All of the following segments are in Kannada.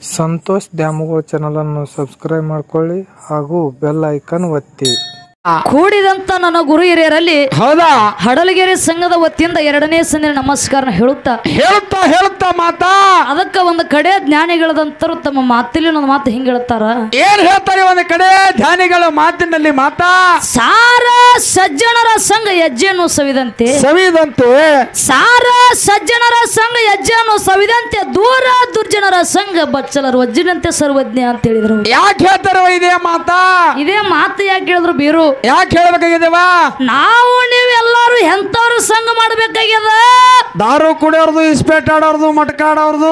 ಸಂತೋಷ್ ದ್ಯಾಮವ್ವ ಚಾನಲನ್ನು ಸಬ್ಸ್ಕ್ರೈಬ್ ಮಾಡ್ಕೊಳ್ಳಿ ಹಾಗೂ ಬೆಲ್ ಐಕನ್ ಒತ್ತಿ ಕೂಡಿದಂತ ನನ್ನ ಗುರು ಹಿರಿಯರಲ್ಲಿ ಹೌದಾ ಹಡಲಗೆರೆ ಸಂಘದ ವತಿಯಿಂದ ಎರಡನೇ ಸಂದಿನ ನಮಸ್ಕಾರ ಹೇಳುತ್ತಾ ಹೇಳುತ್ತಾ ಹೇಳುತ್ತಾ ಮಾತಾ ಅದಕ್ಕ ಒಂದು ಕಡೆ ಜ್ಞಾನಿಗಳದಂತರು ತಮ್ಮ ಮಾತಿಲಿ ಒಂದು ಮಾತು ಹಿಂಗ ಹೇಳ್ತಾರ ಏನ್ ಹೇಳ್ತಾರೆ ಒಂದು ಕಡೆ ಧ್ಯಾನಿಗಳ ಮಾತಿನಲ್ಲಿ ಮಾತಾ ಸಾರ ಸಜ್ಜನರ ಸಂಘ ಹೆಜ್ಜೆಯನ್ನು ಸವಿದಂತೆ ಸವಿದಂತೆ ಸಾರ ಸಜ್ಜನರ ಸಂಘ ಹೆಜ್ಜೆಯನ್ನು ಸವಿದಂತೆ ದೂರ ದುರ್ಜನರ ಸಂಘ ಬಚ್ಚಲರು ವಜ್ಜಿನಂತೆ ಸರ್ವಜ್ಞ ಅಂತ ಹೇಳಿದ್ರು ಯಾಕೆ ಹೇಳ್ತಾರೆ ಇದೇ ಮಾತಾ ಇದೇ ಮಾತು ಯಾಕೆ ಹೇಳಿದ್ರು ಬೀರು ಯಾಕೆ ಹೇಳ್ಬೇಕಾಗಿದೇವಾ ನಾವು ನೀವೆಲ್ಲರೂ ಎಂತವ್ರು ಸಂಘ ಮಾಡ್ಬೇಕಾಗ್ಯದ ದಾರು ಕುಡಿಯೋರ್ದು ಇಸ್ಪೇಟ್ ಆಡೋರ್ದು ಮಟ್ಕ ಆಡೋರ್ದು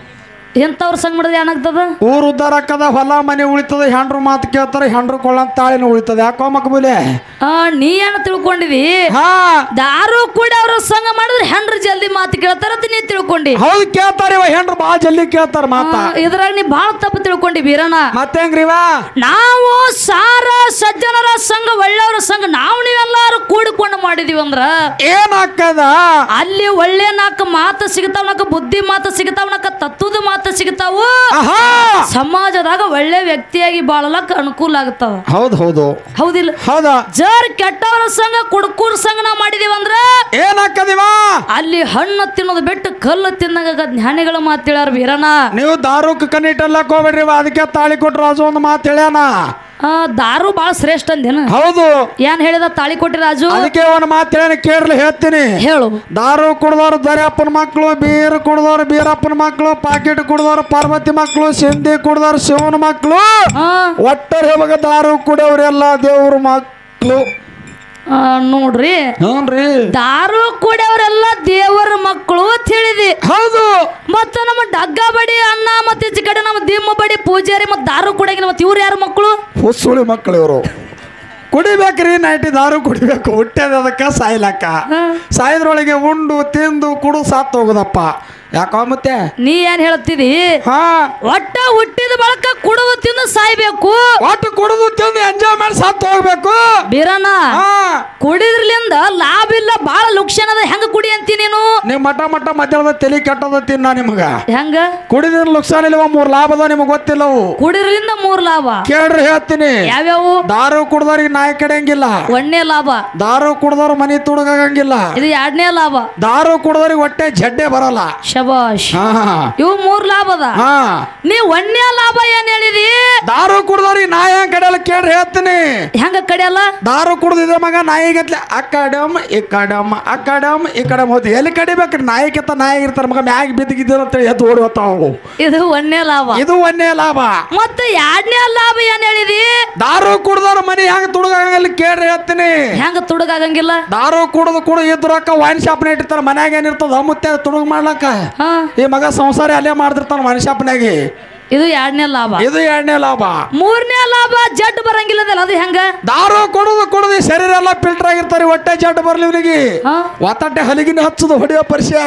ಎಂತವ್ರ ಸಂಘ ಮಾಡಿದ್ರೆ ಏನಾಗ್ತದ ಊರು ಉದ್ದಾರ ಆಕ್ಕದ ಹೊಲ ಮನೆ ಉಳಿತದ ಹೆಂಡ್ರು ಮಾತು ಕೇಳ್ತಾರೆ ಹೆಂಡ್ರು ಕೊಳ್ಳಂತ ತಾಳಿನ ಉಳಿತದ ಯಾಕೋ ಮಕ್ಬುಲೆ ಆ, ನೀ ಏನ ತಿಳ್ಕೊಂಡಿದಿ ಹಾ ದಾರು ಕೂಡ ಅವ್ರ ಸಂಘ ಮಾಡಿದ್ರೆ ಹೆಂಡ್ರು ಜಲ್ದಿ ಮಾತು ಕೇಳ್ತಾರ ಅಂತ ನೀ ತಿಳ್ಕೊಂಡಿ ಹೌದು ಕೇಳ್ತಾರೆ ಇವ ಹೆಂಡ್ರು ಬಾ ಜಲ್ದಿ ಕೇಳ್ತಾರ ಮಾತ ಆ, ಇದ್ರಾಗ ನೀ ಬಾಳ ತಪ್ಪು ತಿಳ್ಕೊಂಡಿ ಬೀರಣ್ಣ ಮತ್ತೇಂಗ್ರಿವಾ ನಾವು ಸಾರ ಸಜ್ಜನರ ಸಂಘ ಒಳ್ಳೆಯವರ ಸಂಘ ನಾವು ನೀವೆಲ್ಲಾರು ಕೂಡಿಕೊಂಡು ಮಾಡಿದೀವಿ ಅಂದ್ರ ಏನ್ ಹಾಕದ ಅಲ್ಲಿ ಒಳ್ಳೆ ನಾಲ್ಕು ಮಾತು ಸಿಗ್ತಾವ ನಾಲ್ಕು ಬುದ್ಧಿ ಮಾತು ಸಿಗ್ತಾವ ನಾಲ್ಕು ತತ್ವದ ಮಾತು ಸಿಗ್ತಾವು ಆಹಾ ಸಮಾಜದಾಗ ಒಳ್ಳೆ ವ್ಯಕ್ತಿಯಾಗಿ ಬಾಳಲಕ್ಕ ಅನುಕೂಲ ಆಗ್ತಾವ ಹೌದು ಹೌದು ಹೌದಿಲ್ಲ ಹೌದಾ ಜರ್ ಕೆಟ್ಟವರ ಸಂಘ ಕುಡ್ಕೂರ್ ಸಂಘ ನಾವು ಮಾಡಿದೀವಿ ಅಂದ್ರ ಏನ್ ಹಾಕದಿವ ಅಲ್ಲಿ ಹಣ್ಣು ತಿನ್ನೋದು ಬಿಟ್ಟು ಕಲ್ಲು ತಿನ್ನಗ ಜ್ಞಾನಿಗಳ ಮಾತು ಹೇಳ್ಯಾರ ವೀರಣ್ಣ ನೀವು ದಾರುಕ್ ಕಣ್ಣಿಟ್ಟಲ್ಲಕ್ ಹೋಗ್ಬೇಡ್ರಿ ಇವ ಅದಕ್ಕೆ ತಾಳಿ ಕೊಟ್ರು ರಾಜು ಒಂದು ಮಾತು ಹೇಳ್ಯಾನ ಆ, ದಾರು ಬಾಳ ಶ್ರೇಷ್ಠ ಅಂದೇನ ಹೌದು ಏನ್ ಹೇಳಿದ ತಾಳಿ ಕೊಟ್ಟಿ ರಾಜು ಅದಕ್ಕೆ ಒಂದು ಮಾತು ಹೇಳ್ಯಾನ ಕೇಳ್ರಿ ಹೇಳ್ತೀನಿ ಹೇಳು ದಾರು ಕುಡ್ದವ್ರು ದರ್ಯಪ್ಪನ ಮಕ್ಕಳು ಬೀರ್ ಕುಡ್ದವ್ರು ಬೀರಪ್ಪನ ಮಕ್ಕಳು ಪಾಕೆಟ್ ಕುಡ್ದವ್ರು ಪಾರ್ವತಿ ಮಕ್ಕಳು ಸಿಂಧಿ ಕುಡ್ದವ್ರು ಶಿವನ ಮಕ್ಕಳು ಆ, ಒಟ್ಟರೆ ಯಾವಾಗ ದಾರು ಕುಡಿಯೋರೆಲ್ಲ ದೇವ್ರ ಮಕ್ಕಳು ಆ, ನೋಡ್ರಿ ಹ್ಞೂನ್ರಿ ದಾರು ಕುಡಿಯವರೆಲ್ಲ ದೇವರ ಮಕ್ಕಳು ಅಂತ ಹೇಳಿದಿ ಹೌದು ಮತ್ತ ನಮ್ಮ ಡಗ್ಗ ಬಡಿ ಅಣ್ಣ ಮತ್ತೆ ಈಚೆ ಕಡೆ ನಮ್ಮ ದಿಮ್ಮ ಬಡಿ ಪೂಜಾರಿ ಮತ್ತೆ ದಾರು ಕುಡಿಯಾಗಿನ ಮತ್ತೆ ಇವ್ರು ಯಾರ ಮಕ್ಕಳು ಹುಸುಳಿ ಮಕ್ಕಳು ಇವರು ಕುಡಿಬೇಕ್ರಿ ನೈಟಿ ದಾರು ಕುಡಿಬೇಕು ಹುಟ್ಟದ ಅದಕ್ಕೆ ಸಾಯ್ಲಕ್ಕ ಸಾಯದ್ರೊಳಗೆ ಉಂಡು ತಿಂದು ಕುಡು ಸಾತ್ ಹೋಗುದಪ್ಪ ಯಾಕೋ ಮತ್ತೆ ನೀ ಏನ್ ಹೇಳ್ತಿದಿ ಹಾ ಒಟ್ಟ ಹುಟ್ಟಿದ ಬಳಕ ಕುಡುದು ತಿಂದು ಸಾಯ್ಬೇಕು ಒಟ್ಟು ಕುಡಿದು ತಿಂದು ಎಂಜಾಯ್ ಮಾಡಿ ಸಾತ್ ಹೋಗ್ಬೇಕು ಬೀರಣ್ಣ ಹಾ ಕುಡಿದ್ರಲಿಂದ ಲಾಭ ಇಲ್ಲ ಬಾಳ ಲುಕ್ಷಣ ಅದ ಹೆಂಗ ಕುಡಿ ಅಂತಿ ನೀನು ನಿಮ್ ಮಠ ಮಠ ಮಧ್ಯಾಹ್ನದ ತಲೆ ಕೆಟ್ಟದ ತಿನ್ನ ನಿಮ್ಗ ಹೆಂಗ ಕುಡಿದ್ರ ಲುಕ್ಸಾನ್ ಇಲ್ವ ಮೂರ್ ಲಾಭ ಅದ ನಿಮಗ್ ಗೊತ್ತಿಲ್ಲವು ಕುಡಿದ್ರಲಿಂದ ಮೂರ್ ಲಾಭ ಕೇಳ್ರಿ ಹೇಳ್ತೀನಿ ಯಾವ್ಯಾವು ದಾರು ಕುಡ್ದವ್ರಿಗೆ ನಾಯಿ ಕಡೆಯಂಗಿಲ್ಲ ಒಂದನೇ ಲಾಭ ದಾರು ಕುಡ್ದವ್ರ ಮನಿ ತುಡುಗಂಗಿಲ್ಲ ಇದು ಎರಡನೇ ಲಾಭ ದಾರು ಕುಡ್ದವ್ರಿಗೆ ಹೊಟ್ಟೆ ಜಡ್ಡೆ ಬರಲ್ಲ ಶಬಾಷ್ ಹಾ ಇವು ಮೂರ್ ಲಾಭ ಅದ ಹಾ ನೀ ಒಂದನೇ ಲಾಭ ಏನ್ ಹೇಳಿದಿ ದಾರು ಕುಡ್ದವ್ರಿಗೆ ನಾಯಿ ಹೆಂಗ್ ಕಡೆಯಲ್ಲ ಕೇಳ್ರಿ ಹೇಳ್ತೀನಿ ಹೆಂಗ ಕಡಿಯಲ್ಲ ದಾರು ಕುಡ್ದಿದ್ರೆ ಮಗ ನಾಯಿಗತ್ಲೆ ಅಕ್ಕಡಮ್ ಈ ಕಡಮ್ ಅಕ್ಕಡಮ್ ಈ ಕಡಮ್ ಹೋದ್ ಎಲ್ಲಿ ಕಡಿಬೇಕ್ರಿ ನಾಯಿಗಿಂತ ನಾಯಿ ಇರ್ತಾರ ಮಗ ಮ್ಯಾಗ ಬಿದ್ದಿಗಿದ್ದೀರ ಅಂತ ಎದ್ದು ಓಡಿ ಹೋಗ್ತಾವು ಇದು ಒಂದನೇ ಲಾಭ ಇದು ಒಂದೇ ಲಾಭ ಮತ್ತೆ ಎರಡನೇ ಲಾಭ ಏನ್ ಹೇಳಿದಿ ದಾರು ಕುಡ್ದವ್ರ ಮನಿ ಹೆಂಗ್ ತುಡುಗಂಗಲ್ಲಿ ಕೇಳ್ರಿ ಹೇಳ್ತೀನಿ ಹೆಂಗ ತುಡುಗಾಗಂಗಿಲ್ಲ ದಾರು ಕುಡ್ದು ಕುಡು ಇದ್ರಕ್ಕ ವೈನ್ ಶಾಪ್ನ ಇಟ್ಟಿರ್ತಾರ ಮನ್ಯಾಗ ಏನಿರ್ತದ ಮುತ್ತೆ ತುಡುಗ್ ಮಾಡ್ಲಕ್ಕ ಹಾ ಈ ಮಗ ಸಂಸಾರ ಅಲ್ಲೇ ಮಾಡ್ತಿರ್ತಾನ ವೈನ್ ಶಾಪ್ನಾಗೆ ಇದು ಎರಡನೇ ಲಾಭ ಇದು ಎರಡನೇ ಲಾಭ ಮೂರನೇ ಲಾಭ ಜಡ್ ಬರಂಗಿಲ್ಲದಲ್ಲ ಅದು ಹೆಂಗ ದಾರು ಕುಡುದು ಕುಡುದು ಶರೀರ ಎಲ್ಲ ಫಿಲ್ಟರ್ ಆಗಿರ್ತಾರೆ ಹೊಟ್ಟೆ ಜಡ್ ಬರ್ಲಿ ಇವನಿಗೆ ಹಾ ಒತ್ತಟ್ಟೆ ಹಲಿಗಿನ ಹಚ್ಚದು ಹೊಡಿಯೋ ಪರಿಚಯ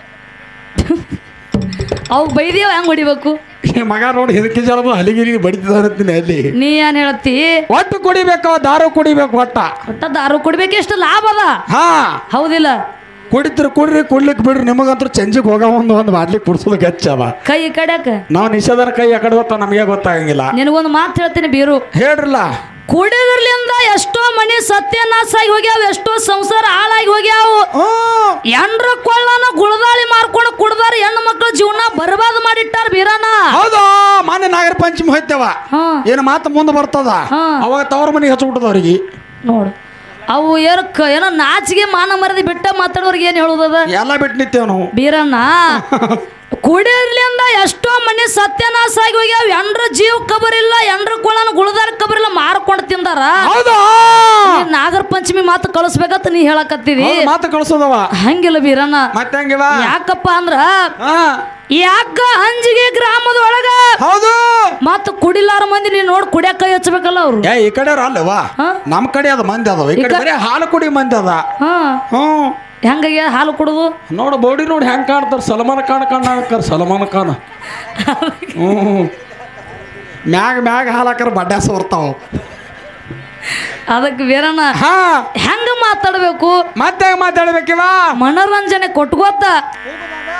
ಅವು ಬೈದೇವ ಹೆಂಗ್ ಹೊಡಿಬೇಕು ಈ ಮಗ ನೋಡಿ ಇದಕ್ಕೆ ಜಲದು ಹಲಿಗಿರಿ ಬಡಿತಿದ್ದಾನಂತೀನಿ ಅಲ್ಲಿ ನೀ ಏನ್ ಹೇಳ್ತಿ ಒಟ್ಟು ಕುಡಿಬೇಕು ದಾರು ಕುಡಿಬೇಕು ಒಟ್ಟ ಒಟ್ಟ ದಾರು ಕುಡ್ಬೇಕು ಎಷ್ಟು ಲಾಭ ಅದ ಹಾ ಹೌದಿಲ್ಲ ಕುಡಿತಿರು ಕುಡ್ರಿ ಕುಡ್ಲಿಕ್ ಬಿಡ್ರಿ ನಿಮಗಂತೂ ಚಂಜಿಗೆ ಹೋಗೋ ಒಂದು ಒಂದು ಮಾಡ್ಲಿಕ್ಕೆ ಕುಡ್ಸೋದು ಗಚ್ಚವ ಕೈ ಈ ಕಡೆಕ ನಾವು ನಿಷೇಧನ ಕೈ ಆ ಕಡೆ ಹೋಗ್ತಾವ ನಮಗೆ ಗೊತ್ತಾಗಂಗಿಲ್ಲ ನಿನಗೊಂದು ಮಾತು ಹೇಳ್ತೀನಿ ಬೀರು ಹೇಳ್ರಲ್ಲ ಕುಡಿದ್ರಲಿಂದ ಎಷ್ಟೋ ಮನೆ ಸತ್ಯನಾಶ ಆಗಿ ಹೋಗ್ಯಾವ ಎಷ್ಟೋ ಸಂಸಾರ ಹಾಳಾಗಿ ಹೋಗ್ಯಾವ ಹ್ಮ್. ಎಂಡ್ರ ಕೊಳ್ಳನ ಗುಳದಾಳಿ ಮಾರ್ಕೊಂಡು ಕುಡ್ದಾರ ಹೆಣ್ಣು ಮಕ್ಕಳು ಜೀವನ ಬರ್ಬಾದ್ ಮಾಡಿಟ್ಟಾರ ಬೀರಣ್ಣ ಹೌದಾ ಮಾನ್ಯ ನಾಗರ ಪಂಚಮಿ ಹೋಯ್ತೇವ ಹಾ ಏನು ಮಾತು ಮುಂದೆ ಬರ್ತದ ಹಾ. ಅವಾಗ ತವ್ರ ಮನೆಗೆ ಹಚ್ಬಿಟ್ಟದ ಅವ್ರಿಗೆ ನೋಡು ಅವು ಏನೋ ಕ- ಏನೋ ನಾಚಿಗೆ ಮಾನ ಮರದಿ ಬಿಟ್ಟ ಮಾತಾಡೋರ್ಗೆ ಏನು ಹೇಳುದದ ಎಲ್ಲ ಬಿಟ್ಟು ನಿಂತೇವ್ ನಾವು ಬೀರಣ್ಣ ಕುಡಿಯೋದ್ರಿಂದ ಎಷ್ಟೋ ಮನೆ ಸತ್ಯನಾಶ ಆಗಿ ಹೋಗ್ಯಾವ ಎಂಡ್ರ ಜೀವ ಕಬರಿಲ್ಲ ಎಂಡ್ರ ಕೊಳನ ಗುಳದಾರ ಕಬರಿಲ್ಲ ಮಾರ್ಕೊಂಡು ತಿಂದಾರ ಹೌದಾ ಈ ನಾಗರ ಪಂಚಮಿ ಮಾತು ಕಳಿಸ್ಬೇಕಂತ ನೀ ಹೇಳಕತ್ತಿದಿ ಹೌದು, ಮಾತು ಕಳ್ಸೋದವ ಹಂಗಿಲ್ಲ ಬೀರಣ್ಣ ಮತ್ತೆ ಹೆಂಗಿವ ಯಾಕಪ್ಪ ಅಂದ್ರ ಹಾ ಯಾಕ ಅಂಜಿಗೆ ಗ್ರಾಮದ ಒಳಗ ಹೌದು ಮತ್ತ ಕುಡಿಲಾರ ಮಂದಿ ನೀನ್ ನೋಡ್ ಕುಡಿಯಾಕ ಕೈ ಹಚ್ಚಬೇಕಲ್ಲ ಅವ್ರು ಏ ಈ ಕಡೆ ಅಲ್ಲವಾ ಹಾ? ನಮ್ ಕಡೆ ಅದ ಮಂದಿ ಅದಾವ ಈ ಕಡೆ ಬರೀ ಹಾಲು ಕುಡಿ ಮಂದಿ ಅದ ಹಾ ಹ್ಮ್ ಹೆಂಗಾಗಿ ಹಾಲು ಕುಡುದು ನೋಡು ಬೋಡಿ ನೋಡಿ ಹೆಂಗ್ ಕಾಣ್ತಾರ ಸಲ್ಮಾನ್ ಖಾನ್ ಕಾಣ ಸಲ್ಮಾನ್ ಖಾನ್ ಹ್ಮ್ ಮ್ಯಾಗ ಮ್ಯಾಗ ಹಾಲು ಹಾಕರ್ ಬಡ್ಡ್ಯಾಸ ಬರ್ತಾವ ಅದಕ್ಕೆ ವೀರಣ್ಣ ಹಾ ಹೆಂಗ ಮಾತಾಡ್ಬೇಕು ಮತ್ತೆ ಮಾತಾಡ್ಬೇಕಿವ ಮನೋರಂಜನೆ ಕೊಟ್ಕೋತ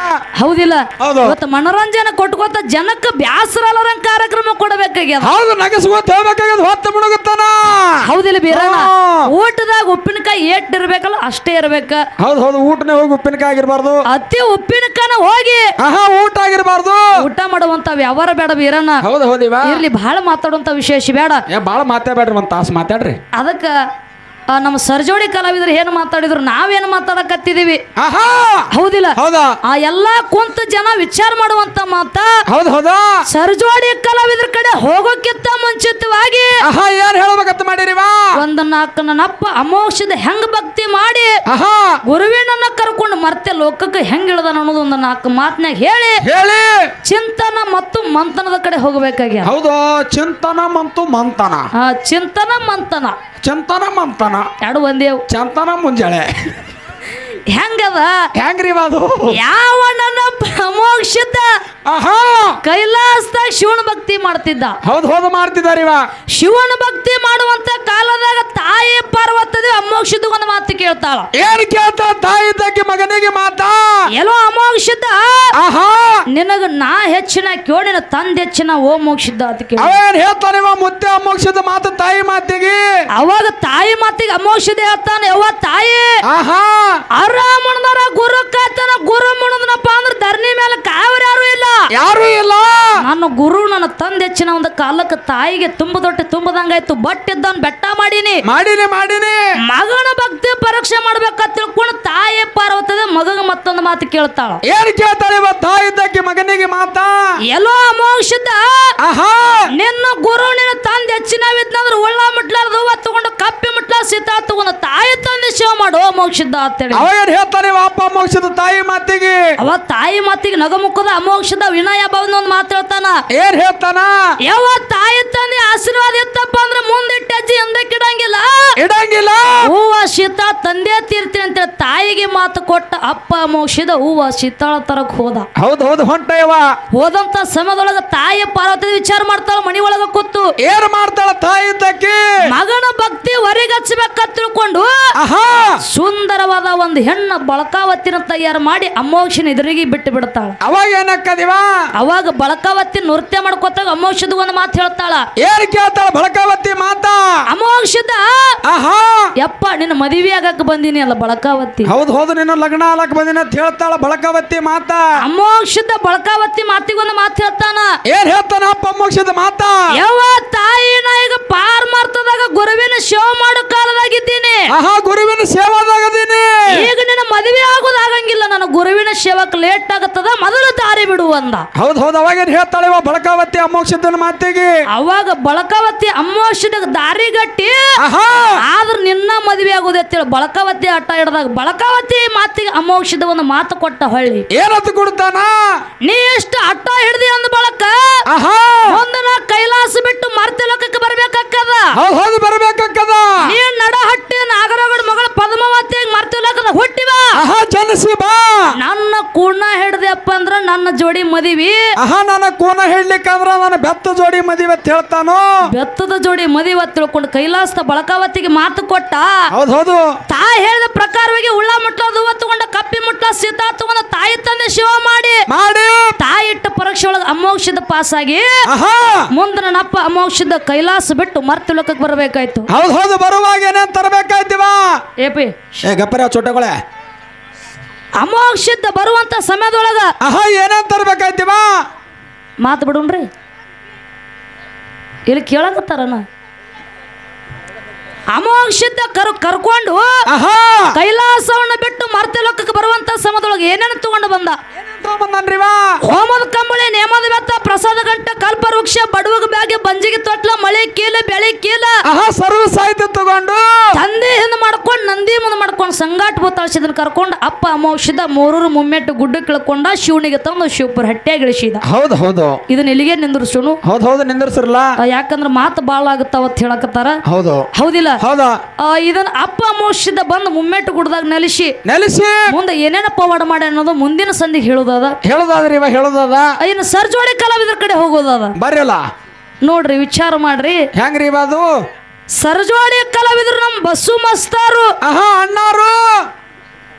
ಹೌದಿಲ್ಲ ಹೌದು. ಇವತ್ತು ಮನೋರಂಜನೆ ಕೊಟ್ಕೋತ ಜನಕ್ಕೆ ಬ್ಯಾಸರ ಅಲ್ಲರಂಗ್ ಕಾರ್ಯಕ್ರಮ ಕೊಡಬೇಕಾಗ್ಯದ ಹೌದು ನಗಸ್ಕೋತ ಹೋಗ್ಬೇಕಾಗ್ಯದ ಹೊತ್ತ ಮುಳುಗುತ್ತಾನ ಹೌದಿಲ್ಲ ಬೀರಣ್ಣ ಹಾ. ಊಟದಾಗ ಉಪ್ಪಿನಕಾಯಿ ಏಟ್ ಇರ್ಬೇಕಲ್ಲ ಅಷ್ಟೇ ಇರ್ಬೇಕ ಹೌದು ಹೌದು ಊಟನೇ ಹೋಗಿ ಉಪ್ಪಿನಕಾಯಿ ಆಗಿರ್ಬಾರ್ದು ಅತಿ ಉಪ್ಪಿನಕಾನ ಹೋಗಿ ಆಹಾ ಊಟ ಆಗಿರ್ಬಾರ್ದು ಊಟ ಮಾಡುವಂತ ವ್ಯವಹಾರ ಬೇಡ ಬೀರಣ್ಣ ಹೌದು ಹೌದಿವಾ ಇರ್ಲಿ ಬಹಳ ಮಾತಾಡುವಂತ ವಿಶೇಷ ಬೇಡ ಏ ಭಾಳ ಮಾತಾಡ್ಬೇಡ್ರಿ ಒಂದ್ ತಾಸು ಮಾತಾಡ್ರಿ ಅದಕ್ಕ ಆ, ನಮ್ಮ ಸರ್ಜೋಡಿ ಕಲಾವಿದರು ಏನು ಮಾತಾಡಿದ್ರು ನಾವೇನು ಮಾತಾಡಕತ್ತಿದೀವಿ ಆಹಾ ಹೌದಿಲ್ಲ ಹೌದಾ ಆ ಎಲ್ಲಾ ಕುಂತ ಜನ ವಿಚಾರ ಮಾಡುವಂತ ಮಾತ ಹೌದು ಹೌದಾ ಸರ್ಜೋಡಿ ಕಲಾವಿದ್ರ ಕಡೆ ಹೋಗೋಕ್ಕಿಂತ ಮುಂಚಿತವಾಗಿ ಆಹಾ ಏನ್ ಹೇಳ್ಬೇಕಂತ ಮಾಡಿರಿವಾ ಒಂದ್ ನಾಲ್ಕು ನನ್ನಪ್ಪ ಅಮೋಕ್ಷದ ಹೆಂಗ್ ಭಕ್ತಿ ಮಾಡಿ ಆಹಾ ಗುರುವಿನನ್ನ ಕರ್ಕೊಂಡು ಮತ್ತೆ ಲೋಕಕ್ಕೆ ಹೆಂಗ್ ಇಳ್ದಾನ ಅನ್ನೋದು ಒಂದು ನಾಲ್ಕು ಮಾತನ್ಯಾಗ ಹೇಳಿ ಹೇಳಿ ಚಿಂತನ ಮತ್ತು ಮಂಥನದ ಕಡೆ ಹೋಗಬೇಕಾಗ್ಯ ಹೌದು ಚಿಂತನ ಮತ್ತು ಮಂತನ ಆ ಚಿಂತನ ಮಂಥನ ಚಿಂತನ ಮಂತನ ಎರಡು ಒಂದೇವ್ ಚಂತನ ಮುಂಜಾಳೆ ಹೆಂಗದ ಹೆಂಗ್ರಿ ಇವ ಅದು ಯಾವ ನನ್ನ ಅಮೋಕ್ಷದ ಆಹಾ ಕೈಲಾಸದಾಗ ಶಿವನ ಭಕ್ತಿ ಮಾಡ್ತಿದ್ದ ಹೌದು ಹೌದು ಮಾಡ್ತಿದಾರ ಇವ ಶಿವನ ಭಕ್ತಿ ಮಾಡುವಂತ ಕಾಲದಾಗ ತಾಯಿ ಪಾರ್ವತದ ಅಮೋಕ್ಷದ ಒಂದು ಮಾತು ಕೇಳ್ತಾಳ ಏನ್ ಕೇಳ್ತ ತಾಯಿ ಇದ್ದಕ್ಕೆ ಮಗನಿಗೆ ಮಾತಾ ಎಲ್ಲೋ ಅಮೋಕ್ಷದ ಆಹಾ ನಿನಗ ನಾ ಹೆಚ್ಚಿನ ಕೇಳಿನ ತಂದೆ ಹೆಚ್ಚಿನ ಓ ಮೋಕ್ಷಿದ್ದ ಅಂತ ಕೇಳಿ ಅವೇನ್ ಹೇಳ್ತಾನೆ ಇವ ಮುತ್ತೆ ಅಮೋಕ್ಷದ ಮಾತು ತಾಯಿ ಮಾತಿಗೆ ಅವಾಗ ತಾಯಿ ಮಾತಿಗೆ ಅಮೋಕ್ಷದ ಹೇಳ್ತಾನ ಯವ್ವ ತಾಯಿ ಆಹಾ ಅರಾಮಣದರ ಗುರು ಕಾಯ್ತಾನ ಗುರು ಮುಣದನಪ್ಪ ಅಂದ್ರ ಧರಣಿ ಮೇಲೆ ಕಾವ್ರ ಯಾರು ಇಲ್ಲ ಯಾರು ಇಲ್ಲ ನನ್ನ ಗುರು ನನ್ನ ತಂದೆ ಹೆಚ್ಚಿನ ಒಂದು ಕಾಲಕ್ಕೆ ತಾಯಿಗೆ ತುಂಬ ದೊಡ್ಡ ತುಂಬದಂಗಾಯ್ತು ಬಟ್ ಇದ್ದವನ್ ಬೆಟ್ಟ ಮಾಡೀನಿ ಮಾಡಿನಿ ಮಾಡಿನಿ ಮಗನ ಭಕ್ತಿ ಪರೀಕ್ಷೆ ಮಾಡ್ಬೇಕಂತ ತಿಳ್ಕೊಂಡು ತಾಯಿ ಪಾರ್ವತದ ಮಗಗ ಮತ್ತೊಂದು ಮಾತು ಕೇಳ್ತಾಳ ಏನ್ ಕೇಳ್ತಾಳೆ ಇವ ತಾಯಿ ಇದ್ದಕ್ಕೆ ಮಗನಿಗೆ ಮಾತಾ ಎಲ್ಲೋ ಅಮೋಕ್ಷದ ಆಹಾ ನಿನ್ನ ಗುರು ನಿನ್ನ ತಂದೆ ಹೆಚ್ಚಿನವಿದ್ನಂದ್ರ ಉಳ್ಳ ಮುಟ್ಲಾರ್ದು ಹೂವ ತಗೊಂಡು ಕಪ್ಪಿ ಮುಟ್ಲ ಸೀತಾ ತಗೊಂಡು ತಾಯಿ ತಂದೆ ಶಿವ ಮಾಡು ಮೋಕ್ಷದ ಅಂತೇಳಿ ಅವೇನ್ ಹೇಳ್ತಾನೆ ಇವ ಅಪ್ಪ ಅಮೋಕ್ಷದ ತಾಯಿ ಮಾತಿಗೆ ಅವ ತಾಯಿ ಮಾತಿಗೆ ನಗಮುಖದ ಅಮೋಕ್ಷದ ವಿನಯ ಭವನ ಒಂದು ಮಾತು ಹೇಳ್ತಾನ ಏನ್ ಹೇಳ್ತಾನ ಯಾವ ತಾಯಿ ತಂದೆ ಆಶೀರ್ವಾದ ಇತ್ತಪ್ಪ ಅಂದ್ರೆ ಮುಂದಿಟ್ಟ ಅಜ್ಜಿ ಹಿಂದಕ್ಕಿಡಂಗಿಲ್ಲ ಇಡಂಗಿಲ್ಲ ಹೂವ ಶೀತಾ ತಂದೆ ತೀರ್ತೀನಿ ಅಂತೇಳಿ ತಾಯಿಗೆ ಮಾತು ಕೊಟ್ಟ ಅಪ್ಪ ಮೋಕ್ಷದ ಹೂವ ಶೀತಾಳ ತರಕ್ ಹೋದ ಹೌದು ಹೌದು ಹೊಂಟ ಇವ ಹೋದಂತ ಸಮಯದೊಳಗ ತಾಯಿ ಪಾರ್ವತಿ ವಿಚಾರ ಮಾಡ್ತಾಳ ಮನಿ ಒಳಗ ಕೂತು ಏನ್ ಮಾಡ್ತಾಳ ತಾಯಿ ಇದ್ದಕ್ಕೆ ಮಗನ ಭಕ್ತಿ ಹೊರಗಚ್ಚಬೇಕಂತ ತಿಳ್ಕೊಂಡು ಆಹಾ ಸುಂದರವಾದ ಒಂದು ಹೆಣ್ಣ ಬಳಕಾವತ್ತಿನ ತಯಾರು ಮಾಡಿ ಅಮೋಕ್ಷನ ಎದುರಿಗೆ ಬಿಟ್ಟು ಬಿಡ್ತಾಳ ಅವಾಗ ಏನಕ್ಕದಿವ ಅವಾಗ ಬಳಕಾವತಿ ನೃತ್ಯ ಮಾಡ್ಕೊತಾಗ ಅಮೋಕ್ಷದ ಒಂದು ಮಾತು ಹೇಳ್ತಾಳ ಏನ್ ಕೇಳ್ತಾಳ ಬಳಕಾವತಿ ಮಾತಾ ಅಮೋಕ್ಷದ ಆಹಾ ಯಪ್ಪ ನಿನ್ನ ಮದುವೆ ಆಗಕ್ಕೆ ಬಂದೀನಿ ಅಲ್ಲ ಬಳಕಾವತಿ ಹೌದು ಹೌದು ನಿನ್ನ ಲಗ್ನ ಆಲಕ್ ಬಂದಿನ ಅಂತ ಹೇಳ್ತಾಳ ಬಳಕಾವತಿ ಮಾತಾ ಅಮೋಕ್ಷದ ಬಳಕಾವತಿ ಮಾತಿಗೊಂದು ಮಾತು ಹೇಳ್ತಾನ ಏನ್ ಹೇಳ್ತಾನ ಅಪ್ಪ ಮೋಕ್ಷದ ಮಾತಾ ಯಾವ ತಾಯಿ ನಾ ಈಗ ಪಾರ್ ಮಾರ್ತದಾಗ ಗುರುವಿನ ಶೋ ಮಾಡೋ ಕಾಲದಾಗಿದ್ದೀನಿ ಆಹಾ ಗುರುವಿನ ಸೇವಾದಾಗದೀನಿ ಈಗ ನಿನ್ನ ಮದುವೆ ಆಗೋದು ಆಗಂಗಿಲ್ಲ ನನ್ನ ಗುರುವಿನ ಸೇವಕ್ ಲೇಟ್ ಆಗತ್ತದ ಮೊದಲು ದಾರಿ ಬಿಡು ಅಂದ ಹೌದು ಹೌದು ಅವಾಗೇನ್ ಹೇಳ್ತಾಳೆ ಇವ ಬಳಕಾವತಿ ಅಮೋಕ್ಷದನ ಮಾತಿಗೆ ಅವಾಗ ಬಳಕಾವತಿ ಅಮೋಕ್ಷದ ದಾರಿಗಟ್ಟಿ ಆಹಾ ಆದ್ರ ನಿನ್ನ ಮದುವೆ ಆಗೋದು ಅಂತೇಳಿ ಬಳಕಾವತಿ ಆಟ ಹಿಡ್ದಾಗ ಬಳಕಾವತಿ ಮಾತಿಗೆ ಅಮೋಕ್ಷದ ಒಂದು ಮಾತು ಕೊಟ್ಟ ಹೊಳ್ಳಿ ಏನಂತ ಕೊಡ್ತಾನ ನೀ ಎಷ್ಟು ಅಟ್ಟ ಹಿಡ್ದಿ ಅಂದ ಬಳಕ ಆಹಾ ಒಂದನ ಕೈಲಾಸ ಬಿಟ್ಟು ಮರ್ತ ಲೋಕಕ್ಕೆ ಬರ್ಬೇಕಾಕ್ಕದ ಹೌದು ಹೌದು ಬರ್ಬೇಕಾಕ್ಕದ ನೀ ನಡಹಟ್ಟಿ ನಾಗರಗಡ ಮಗಳ ಪದ್ಮಾವತಿಯಾಗಿ ಮರ್ತ ಲೋಕದ ಹುಟ್ಟಿವ ಆಹಾ ಜನಿಸಿ ಬಾ ನನ್ನ ಕೂಣ ಹಿಡ್ದಪ್ಪ ಅಂದ್ರ ನನ್ನ ಜೋಡಿ ಮದಿವಿ ಆಹಾ ನನ್ನ ಕೋನ ಹೇಳಲಿಕ್ಕಂದ್ರ ನನ್ನ ಬೆತ್ತ ಜೋಡಿ ಮದಿವೆ ಅಂತ ಹೇಳ್ತಾನು ಬೆತ್ತದ ಜೋಡಿ ಮದಿವ ತಿಳ್ಕೊಂಡು ಕೈಲಾಸದ ಬಳಕಾವತಿಗೆ ಮಾತು ಕೊಟ್ಟ ಹೌದು ಹೌದು ತಾಯಿ ಹೇಳಿದ ಪ್ರಕಾರವಾಗಿ ಉಳ್ಳ ಮುಟ್ಲ ದುವ ತಗೊಂಡ ಕಪ್ಪಿ ಮುಟ್ಲ ಸೀತಾ ತಗೊಂಡ ತಾಯಿ ತಂದೆ ಶಿವ ಮಾಡಿ ಮಾಡಿ ತಾಯಿ ಇಟ್ಟ ಪರೀಕ್ಷೆ ಒಳಗೆ ಅಮೋಕ್ಷದ ಪಾಸ್ ಆಗಿ ಆಹಾ ಮುಂದೆ ನನ್ನಪ್ಪ ಅಮೋಕ್ಷದ ಕೈಲಾಸ ಬಿಟ್ಟು ಮರ್ತ ಲೋಕಕ್ಕೆ ಬರಬೇಕಾಯ್ತು ಹೌದು ಹೌದು ಬರುವಾಗ ಏನೇನ್ ತರಬೇಕಾಯ್ತಿವ ಏಪಿ ಏ ಗಪ್ಪರ ಚೋಟಗೊಳೆ ಅಮೋಕ್ಷದ ಬರುವಂತ ಸಮಯದೊಳಗ ಆಹಾ ಏನೇನ್ ತರಬೇಕಾಯ್ತಿವ ಮಾತು ಬಿಡುನ್ರಿ ಇಲ್ಲಿ ಕೇಳಕತ್ತಾರನ ಅಮೋಕ್ಷದ ಕರ್ ಕರ್ಕೊಂಡು ಆಹಾ ಕೈಲಾಸವನ್ನ ಬಿಟ್ಟು ಮರ್ತ ಲೋಕಕ್ಕೆ ಬರುವಂತ ಸಮಯದೊಳಗೆ ಏನೇನು ತಗೊಂಡು ಬಂದ ಬಂದನ್ರಿವ ಹೋಮದ ಕಂಬಳಿ ನೇಮದ ಬೆತ್ತ ಪ್ರಸಾದ ಗಂಟ ಕಲ್ಪವೃಕ್ಷ ಬಡವಗ ಬ್ಯಾಗೆ ಬಂಜಿಗೆ ತೊಟ್ಲ ಮಳೆ ಕೀಲ ಬೆಳೆ ಕೀಲ ಆಹಾ ಸರ್ವ ಸಾಹಿತ್ಯ ತಗೊಂಡು ತಂದೆ ಹಿಂದೆ ಮಾಡ್ಕೊಂಡು ನಂದಿ ಮುಂದೆ ಮಾಡ್ಕೊಂಡು ಸಂಗಾಟ ಬೋತಾಳ್ಸಿದನ್ ಕರ್ಕೊಂಡು ಅಪ್ಪ ಅಮೋಕ್ಷದ ಮೂರೂರು ಮುಮ್ಮೆಟ್ಟು ಗುಡ್ಡ ಕಿಳ್ಕೊಂಡ ಶಿವನಿಗೆ ತಂದು ಶಿವಪುರ ಹಟ್ಟಿಯಾಗಿ ಇಳಿಸಿದ ಹೌದು ಹೌದು ಇದನ್ನ ಇಲ್ಲಿಗೆ ನಿಂದ್ರಸುನು ಹೌದು ಹೌದು ನಿಂದಿರ್ಸಿರಲ್ಲ ಯಾಕಂದ್ರ ಮಾತು ಬಾಳ ಆಗುತ್ತಾವ ಅಂತ ಹೇಳಕತ್ತಾರ ಹೌದು ಹೌದಿಲ್ಲ ಹೌದಾ ಆ, ಇದನ್ನ ಅಪ್ಪ ಅಮೋಕ್ಷದ ಬಂದು ಮುಮ್ಮೆಟ್ಟು ಗುಡ್ದಾಗ ನೆಲೆಸಿ ನೆಲೆಸಿ ಮುಂದೆ ಏನೇನ ಪವಾಡ ಮಾಡಿ ಅನ್ನೋದು ಮುಂದಿನ ಸಂಧಿಗೆ ಹೇಳೋದದ ಹೇಳೋದಾದ್ರಿ ಇವ ಹೇಳೋದದ ಇನ್ನು ಸರ್ಜೋಳಿ ಕಲಾವಿದರ ಕಡೆ ಹೋಗೋದದ ಬರ್ರಲ್ಲ ನೋಡ್ರಿ ವಿಚಾರ ಮಾಡ್ರಿ ಹೆಂಗ್ರಿ ಇವ ಅದು ಸರ್ಜೋಳಿ ಕಲಾವಿದರು ನಮ್ಮ ಬಸ್ಸು ಮಸ್ತಾರು ಆಹಾ ಅಣ್ಣಾರು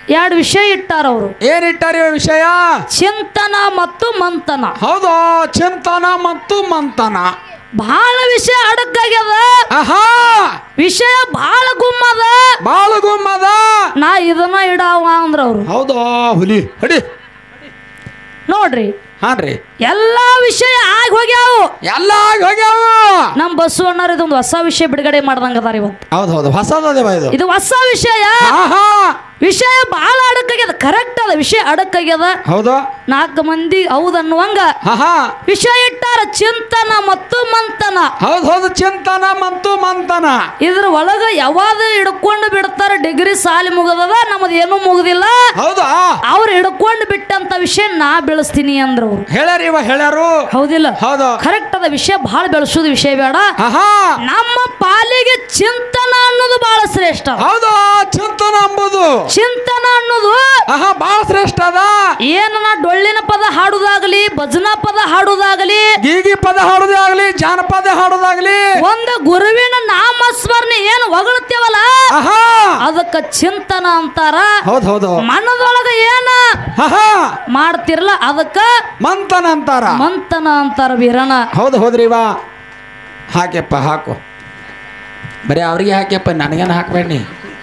ಎರಡು ವಿಷಯ ಇಟ್ಟಾರ ಅವರು ಏನ್ ಇಟ್ಟಾರಿ ವಿಷಯ ಚಿಂತನ ಮತ್ತು ಮಂಥನ ಹೌದು ಚಿಂತನ ಮತ್ತು ಮಂಥನ ಬಹಳ ವಿಷಯ ಅಡಕ್ಕಾಗ್ಯದ ಆಹಾ ವಿಷಯ ಬಹಳ ಗುಮ್ಮದ ಬಾಳ ಗುಮ್ಮದ ನಾ ಇದನ್ನ ಇಡಾವ ಅಂದ್ರ ಅವ್ರು ಹೌದು ಹುಲಿ ಹಡಿ ನೋಡ್ರಿ ಹಾನ್ರಿ ಎಲ್ಲಾ ವಿಷಯ ಆಗಿ ಹೋಗ್ಯಾವು ಎಲ್ಲ ಆಗ್ ಹೋಗ್ಯಾವ ನಮ್ ಬಸವಣ್ಣವ್ರ ಇದೊಂದು ಹೊಸ ವಿಷಯ ಬಿಡುಗಡೆ ಮಾಡ್ದಂಗ ಅದಾರ ಇವತ್ತು ಹೌದು ಹೌದು ಹೊಸದೇವ ಇದು ಇದು ಹೊಸ ವಿಷಯ ಆಹಾ ವಿಷಯ ಬಹಳ ಅಡಕ್ಕಾಗ್ಯದ ಕರೆಕ್ಟ್ ಅದ ವಿಷಯ ಅಡಕ್ಕಾಗ್ಯದ ಹೌದು ನಾಲ್ಕು ಮಂದಿ ಹೌದನ್ನುವಂಗ ಆಹಾ ವಿಷಯ ಇಟ್ಟಾರ ಚಿಂತನ ಮತ್ತು ಮಂಥನ ಹೌದು ಹೌದು ಚಿಂತನ ಮತ್ತು ಮಂಥನ ಇದ್ರ ಒಳಗ ಯಾವಾಗ ಹಿಡ್ಕೊಂಡು ಬಿಡ್ತಾರ ಡಿಗ್ರಿ ಸಾಲಿ ಮುಗದದ ನಮ್ಮದು ಏನೂ ಮುಗ್ದಿಲ್ಲ ಹೌದಾ ಅವ್ರು ಹಿಡ್ಕೊಂಡು ಬಿಟ್ಟಂತ ವಿಷಯ ನಾ ಬೆಳೆಸ್ತೀನಿ ಅಂದ್ರ ಅವ್ರು ಹೇಳ್ಯಾರ ಇವ ಹೇಳ್ಯಾರು ಹೌದಿಲ್ಲ ಹೌದು ಕರೆಕ್ಟ್ ಅದ ವಿಷಯ ಬಹಳ ಬೆಳೆಸೋದು ವಿಷಯ ಬೇಡ ಆಹಾ ನಮ್ಮ ಪಾಲಿಗೆ ಚಿಂತನ ಅನ್ನೋದು ಬಹಳ ಶ್ರೇಷ್ಠ ಅದ. ಹೌದು ಚಿಂತನ ಅಂಬುದು ಚಿಂತನ ಅನ್ನೋದು ಆಹಾ ಬಾಳ ಶ್ರೇಷ್ಠ ಅದ ಏನನ ಡೊಳ್ಳಿನ ಪದ ಹಾಡುದಾಗಲಿ ಭಜನಾ ಪದ ಹಾಡುದಾಗಲಿ ಗೀಗಿ ಪದ ಹಾಡೋದೇ ಆಗ್ಲಿ ಜಾನಪದ ಹಾಡೋದಾಗ್ಲಿ ಒಂದು ಗುರುವಿನ ನಾಮಸ್ಮರಣೆ ಏನು ಹೊಗಳ್ತೇವಲ್ಲ ಆಹಾ ಅದಕ್ಕ ಚಿಂತನ ಅಂತಾರ ಹೌದು ಹೌದು ಮನದೊಳಗ ಏನ ಆಹಾ ಮಾಡ್ತಿರಲ್ಲ ಅದಕ್ಕ ಮಂಥನ ಅಂತಾರ ಮಂತನ ಅಂತಾರ ವೀರಣ್ಣ ಹೌದು ಹೌದ್ರಿ ಇವ ಹಾಕ್ಯಪ್ಪ ಹಾಕು ಬರೀ ಅವ್ರಿಗೆ ಹಾಕ್ಯಪ್ಪ ನನಗೇನು ಹಾಕ್ಬೇಡಿ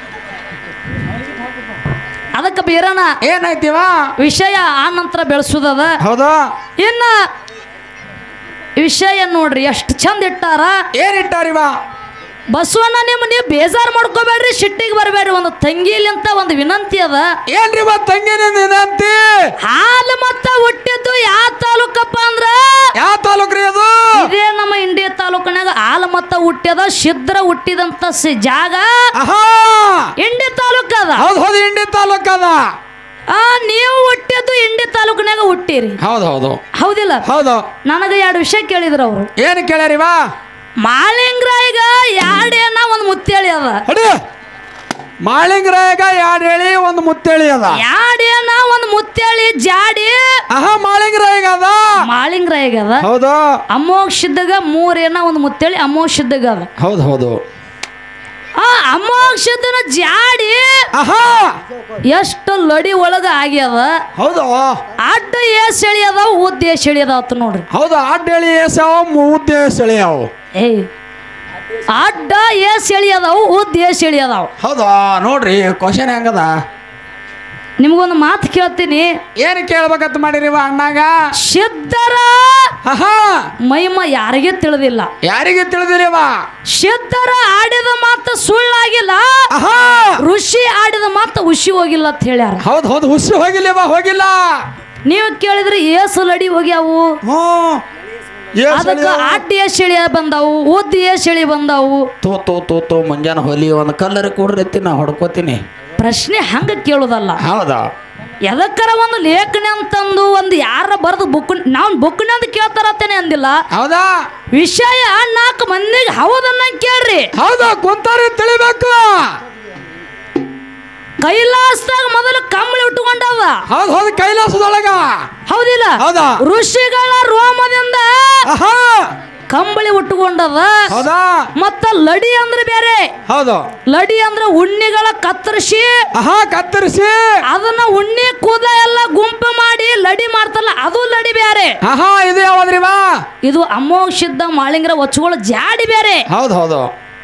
ಅದಕ್ಕ ಬೀರಣ್ಣ ಏನಾಯ್ತಿವ ವಿಷಯ ಆ ನಂತರ ಬೆಳೆಸುದದ ಹೌದು ಇನ್ನ ವಿಷಯ ನೋಡ್ರಿ ಎಷ್ಟು ಚಂದ ಇಟ್ಟಾರ ಏನಿಟ್ಟಾರಿವ ಬಸವಣ್ಣ ನಿಮ್ಮ ನೀವು ಬೇಜಾರು ಮಾಡ್ಕೋಬೇಡ್ರಿ ಸಿಟ್ಟಿಗೆ ಬರಬೇಡ್ರಿ ಒಂದು ತಂಗಿಲಿಂತ ಒಂದು ವಿನಂತಿ ಅದ ಏನ್ರಿ ಇವ ತಂಗಿನ ನಿನಂತಿ ಹಾಲು ಮತ್ತ ಹುಟ್ಟಿದ್ದು ಯಾವ ತಾಲೂಕಪ್ಪ ಅಂದ್ರ ಯಾವ ತಾಲೂಕ್ರಿ ಅದು ಇದೇ ನಮ್ಮ ಇಂಡಿಯಾ ತಾಲೂಕಿನಾಗ ಹಾಲು ಮತ್ತ ಹುಟ್ಟ್ಯದ ಸಿದ್ರ ಹುಟ್ಟಿದಂತ ಸಿ- ಜಾಗ ಆಹಾ ಇಂಡಿ ತಾಲೂಕ್ ಅದ ಹೌದು ಹೌದು ಇಂಡಿ ತಾಲೂಕ್ ಅದ ಆ ನೀವು ಹುಟ್ಟಿದ್ದು ಇಂಡಿ ತಾಲೂಕಿನಾಗ ಹುಟ್ಟಿರಿ ಹೌದು ಹೌದು ಹೌದಿಲ್ಲ ಹೌದು ನನಗೆ ಎರಡು ವಿಷಯ ಕೇಳಿದ್ರು ಅವರು ಏನು ಕೇಳ್ಯಾರಿವ ಮಾಳಿಂಗ್ರಾಯಿಗ ಎರಡೇನ ಒಂದು ಮುತ್ತೇಳಿ ಅದ ಅಡಿ ಮಾಳಿಂಗರಾಯಗ ಎರಡು ಹೇಳಿ ಒಂದು ಮುತ್ತೇಳಿ ಅದ ಎರಡೇನ ಒಂದು ಮುತ್ತೇಳಿ ಜಾಡಿ ಆಹಾ ಮಾಳಿಂಗರಾಯಗ ಅದ ಮಾಳಿಂಗ್ರಾಯಿಗ ಅದ ಹೌದು ಅಮೋಕ್ಷದಾಗ ಮೂರೇನ ಒಂದು ಮುತ್ತೇಳಿ ಅಮೋಕ್ಷದಾಗ ಅದ ಹೌದು ಹೌದು ಆ ಅಮೋಕ್ಷದನ ಜಾಡಿ ಆಹಾ ಎಷ್ಟು ಲಡಿ ಒಳಗ ಆಗ್ಯದ ಹೌದು ಅಡ್ಡ ಏಸ್ ಎಳಿ ಅದ ಉದ್ದ ಏಸ್ ಎಳಿ ಅದ ಆತು ನೋಡ್ರಿ ಹೌದು ಅಡ್ಡ ಹೇಳಿ ಏಸಾವ ಮೂದ್ದೆ ಸೆಳೆಯವು ಏಯ್ ಅಡ್ಡ ಏಸ್ ಎಳಿ ಅದಾವು ಉದ್ದ ಏಸ್ ಎಳಿ ಅದಾವ ಹೌದು ನೋಡ್ರಿ ಕ್ವಶನ್ ಹೆಂಗದ ನಿಮ್ಗೊಂದು ಮಾತು ಕೇಳ್ತೀನಿ ಏನು ಕೇಳ್ಬೇಕಂತ ಮಾಡಿರಿವ ಅಣ್ಣಾಗ ಸಿದ್ಧರ ಆಹಾ ಮಹಿಮ ಯಾರಿಗೆ ತಿಳಿದಿಲ್ಲ ಯಾರಿಗೆ ತಿಳಿದಿರಿವ ಸಿದ್ಧರ ಆಡಿದ ಮಾತು ಸುಳ್ಳಾಗಿಲ್ಲ ಆಹಾ ಋಷಿ ಆಡಿದ ಮಾತು ಹುಷಿ ಹೋಗಿಲ್ಲ ಅಂತ ಹೇಳ್ಯಾರ ಹೌದು ಹೌದು ಹುಸಿ ಹೋಗಿಲ್ಲವ ಹೋಗಿಲ್ಲ ನೀವು ಕೇಳಿದ್ರೆ ಏಸು ಲಡಿ ಹೋಗ್ಯಾವು ಹ್ಞೂ ಏ ಅದಕ್ಕ ಸೆಳೆಯವು. ಅಡ್ಡ ಏಸ್ ಎಳಿ ಬಂದಾವು ಉದ್ದ ಏಸ್ ಎಳಿ ಬಂದಾವು ತೋ ತೋ ತೋ ತೋ ಮುಂಜಾನೆ ಹೊಲಿ ಒಂದು ಕಲ್ಲರ್ ಕೊಡ್ರೈತಿ ನಾ ಹೊಡ್ಕೋತೀನಿ ಪ್ರಶ್ನೆ ಹಂಗ ಕೇಳೋದಲ್ಲ ಹೌದಾ ಎದಕ್ಕರ ಒಂದು ಲೇಖನಿ ಅಂತಂದು ಒಂದು ಯಾರ ಬರೆದು ಬುಕ್ ನಾವು ಬುಕ್ನ ಅಂತ ಕೇಳ್ತಾರತ್ತೇನೆ ಅಂದಿಲ್ಲ ಹೌದಾ ವಿಷಯ ನಾಲ್ಕು ಮಂದಿಗೆ ಹೌದನ್ನ ಕೇಳ್ರಿ ಹೌದಾ ಕುಂತಾರಿ ತಿಳಿಬೇಕು ಕೈಲಾಸದಾಗ ಮೊದಲು ಕಂಬಳಿ ಉಟ್ಕೊಂಡವ ಹೌದು ಹೌದು ಕೈಲಾಸದೊಳಗ ಹೌದಿಲ್ಲ ಹೌದಾ ಋಷಿಗಳ ರೋಮದಿಂದ ಆಹಾ ಕಂಬಳಿ ಉಟ್ಕೊಂಡದ ಹೌದಾ ಮತ್ತ ಲಡಿ ಅಂದ್ರೆ ಬೇರೆ ಹೌದು ಲಡಿ ಅಂದ್ರೆ ಉಣ್ಣಿಗಳ ಕತ್ತರಿಸಿ ಆಹಾ ಕತ್ತರಿಸಿ ಅದನ್ನ ಉಣ್ಣಿ ಕೂದ ಎಲ್ಲ ಗುಂಪು ಮಾಡಿ ಲಡಿ ಮಾಡ್ತಾರಲ್ಲ ಅದು ಲಡಿ ಬೇರೆ ಆಹಾ ಇದು ಯಾವ್ದ್ರಿ ಬಾ ಇದು ಅಮೋಘ ಮಾಳಿಂಗರ ಒಚ್ಚುಗಳು ಜಾಡಿ ಬೇರೆ ಹೌದು ಹೌದು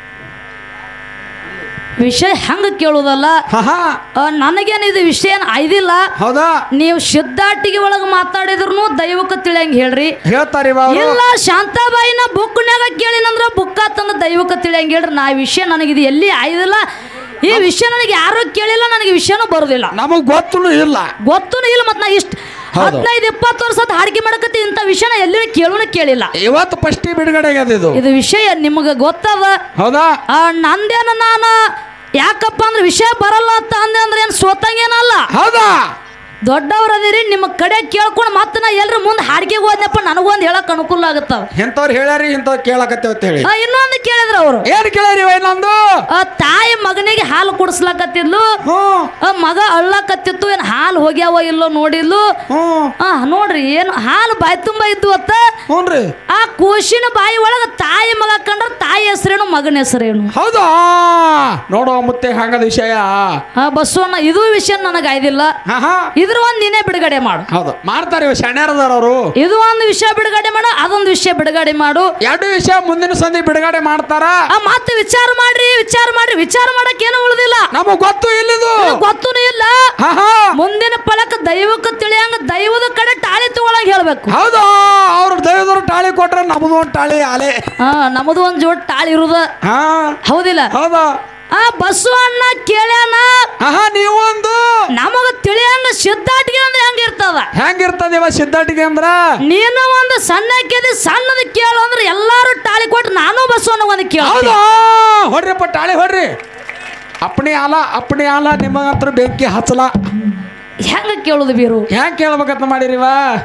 ವಿಷಯ ಹೆಂಗ ಕೇಳುದಲ್ಲ ಆಹಾ ಆ, ನನಗೇನು ಇದು ವಿಷಯ ಏನ್ ಐದಿಲ್ಲ ಹೌದಾ ನೀವು ಸಿದ್ಧಾಟಿಗೆ ಒಳಗೆ ಮಾತಾಡಿದ್ರು ದೈವಕ್ಕೆ ತಿಳಿಯಂಗ ಹೇಳ್ರಿ ಹೇಳ್ತಾರಿ ಬಾ ಅವ್ರು. ಇಲ್ಲ ಶಾಂತಾಬಾಯಿನ ಬುಕ್ನ್ಯಾಗ ಕೇಳಿನಂದ್ರ ಬುಕ್ಕ ತಂದ ದೈವಕ್ಕೆ ತಿಳಿಯಂಗ ಹೇಳ್ರಿ ನಾ ಈ ವಿಷಯ ನನಗಿದು ಎಲ್ಲಿ ಐದಿಲ್ಲ ಈ ವಿಷಯ ನನಗೆ ಯಾರು ಕೇಳಿಲ್ಲ ನನಗೆ ವಿಷಯನೂ ಬರೋದಿಲ್ಲ ನಮಗ್ ಗೊತ್ತೂ ಇಲ್ಲ ಗೊತ್ತೂ ಇಲ್ಲ ಮತ್ತು ನಾ ಇಷ್ಟು ಹೌದು. ಹದಿನೈದು ಇಪ್ಪತ್ತು ವರ್ಷ ಹಾಡಿಕೆ ಮಾಡಕತ್ತಿ ಇಂಥ ವಿಷಯನ ಎಲ್ಲಿ ಕೇಳೋಣ ಕೇಳಿಲ್ಲ ಇವತ್ತು ಫಸ್ಟ್ ಬಿಡುಗಡೆ ಆಗ್ಯದ ಇದು ಇದು ವಿಷಯ ನಿಮಗೆ ಗೊತ್ತದ ಹೌದಾ ಆ, ನಂದೇನ ನಾನು ಯಾಕಪ್ಪ ಅಂದ್ರೆ ವಿಷಯ ಬರಲ್ಲ ಅಂತ ಅಂದೆ ಅಂದ್ರೆ ಏನು ಸೋತಂಗೇನಲ್ಲ ಹೌದಾ ದೊಡ್ಡವ್ರ ಅದಿರಿ ನಿಮ್ಮ ಕಡೆ ಕೇಳ್ಕೊಂಡು ಮತ್ತೆ ನಾ ಎಲ್ರ ಮುಂದೆ ಹಾಡಿಗೆ ಹೋದ್ನಪ್ಪ ನನಗೊಂದು ಹೇಳಕ್ ಅನುಕೂಲ ಆಗತ್ತವ ಇಂಥವ್ರು ಹೇಳ್ಯಾರಿ ಇಂಥವ್ರು ಕೇಳಕತ್ತೇವ ಅಂತ ಹೇಳಿ ಇನ್ನೊಂದು ಕೇಳಿದ್ರ ಅವರು ಏನ್ ಕೇಳ್ಯಾರಿ ಇನ್ನೊಂದು ತಾಯಿ ಮಗನಿಗೆ ಹಾಲು ಕುಡಿಸ್ಲಕತ್ತಿದ್ಲು ಹ್ಞೂ ಆ, ಮಗ ಅಳ್ಳಕತ್ತಿತ್ತು ಏನ್ ಹಾಲು ಹೋಗ್ಯಾವ ಇಲ್ಲೋ ನೋಡಿದ್ಲು ಹ್ಞೂ ಆ ನೋಡ್ರಿ ಏನು ಹಾಲು ಬಾಯಿ ತುಂಬ ಇದ್ದು ಅತ್ತ ಹ್ಞೂನ್ರಿ ಆ ಕೂಸಿನ ಬಾಯಿ ಒಳಗ ತಾಯಿ ಮಗ ಕಂಡ್ರ ತಾಯಿ ಹೆಸರೇನು ಮಗನ ಹೆಸರೇನು ಹೌದಾ ನೋಡುವ ಮುತ್ತೆ ಹಂಗದ ವಿಷಯ ಆ ಬಸವಣ್ಣ ಇದು ವಿಷಯ ನನಗೆ ಐದಿಲ್ಲ ಹಾ ಹಾ ಇದ್ರ ಒಂದು ನೀನೇ ಬಿಡುಗಡೆ ಮಾಡು ಹೌದು ಮಾಡ್ತಾರೆ ಇವ್ ಶಣ್ಯಾರದಾರ ಅವರು ಇದು ಒಂದು ವಿಷಯ ಬಿಡುಗಡೆ ಮಾಡು ಅದೊಂದು ವಿಷಯ ಬಿಡುಗಡೆ ಮಾಡು ಎರಡು ವಿಷಯ ಮುಂದಿನ ಸಂಧಿ ಬಿಡುಗಡೆ ಮಾಡ್ತಾರ ಆ ಮತ್ತೆ ವಿಚಾರ ಮಾಡ್ರಿ ವಿಚಾರ ಮಾಡ್ರಿ ವಿಚಾರ ಮಾಡಕ್ ಏನು ಉಳಿದಿಲ್ಲ ನಮಗ್ ಗೊತ್ತು ಇಲ್ಲಿದು ಗೊತ್ತೂ ಇಲ್ಲ ಹಾ ಹಾ ಮುಂದಿನ ಫಲಕ ದೈವಕ್ಕೆ ತಿಳಿಯಂಗ ದೈವದ ಕಡೆ ಟಾಳಿ ತಗೊಳಂಗ ಹೇಳ್ಬೇಕು ಹೌದಾ ಅವ್ರ ದೈವದವ್ರು ಟಾಳಿ ಕೊಟ್ರೆ ನಮ್ದು ಒಂದು ಟಾಳಿ ಆಲೆ ಹಾ ನಮ್ಮದು ಒಂದ್ ಜೋಡ್ ಟಾಳಿ ಇರುದ ಹಾ ಹೌದಿಲ್ಲ ಹೌದಾ ಆ ಬಸವಣ್ಣ ಕೇಳ್ಯಾನ ಆಹಾ ನೀವೊಂದು ನಮಗ ತಿಳಿಯಂಗ ಸಿದ್ಧಾಟಿಗೆ ಅಂದ್ರೆ ಹೆಂಗಿರ್ತದ ಹೆಂಗಿರ್ತದಿವ ಸಿದ್ಧಾಟಿಗೆ ಅಂದ್ರ ನೀನು ಒಂದು ಸಣ್ಣ ಕೆದಿ ಸಣ್ಣದ ಕೇಳು ಅಂದ್ರೆ ಎಲ್ಲಾರು ಟಾಳಿ ಕೊಟ್ಟು ನಾನು ಬಸವಣ್ಣ ಒಂದು ಕೇಳ ಹೌದಾ ಹೊಡ್ರಿಪ್ಪ ಟಾಳಿ ಹೊಡ್ರಿ ಅಪ್ಪಣಿ ಆಲ ಅಪ್ಪಣಿ ಆಲ ನಿಮಗಂತ್ರ ಬೆಂಕಿ ಹಚ್ಚಲ ಹೆಂಗ ಕೇಳುದು ಬೀರು ಹೆಂಗ್ ಕೇಳ್ಬೇಕಂತ ಮಾಡಿರಿವ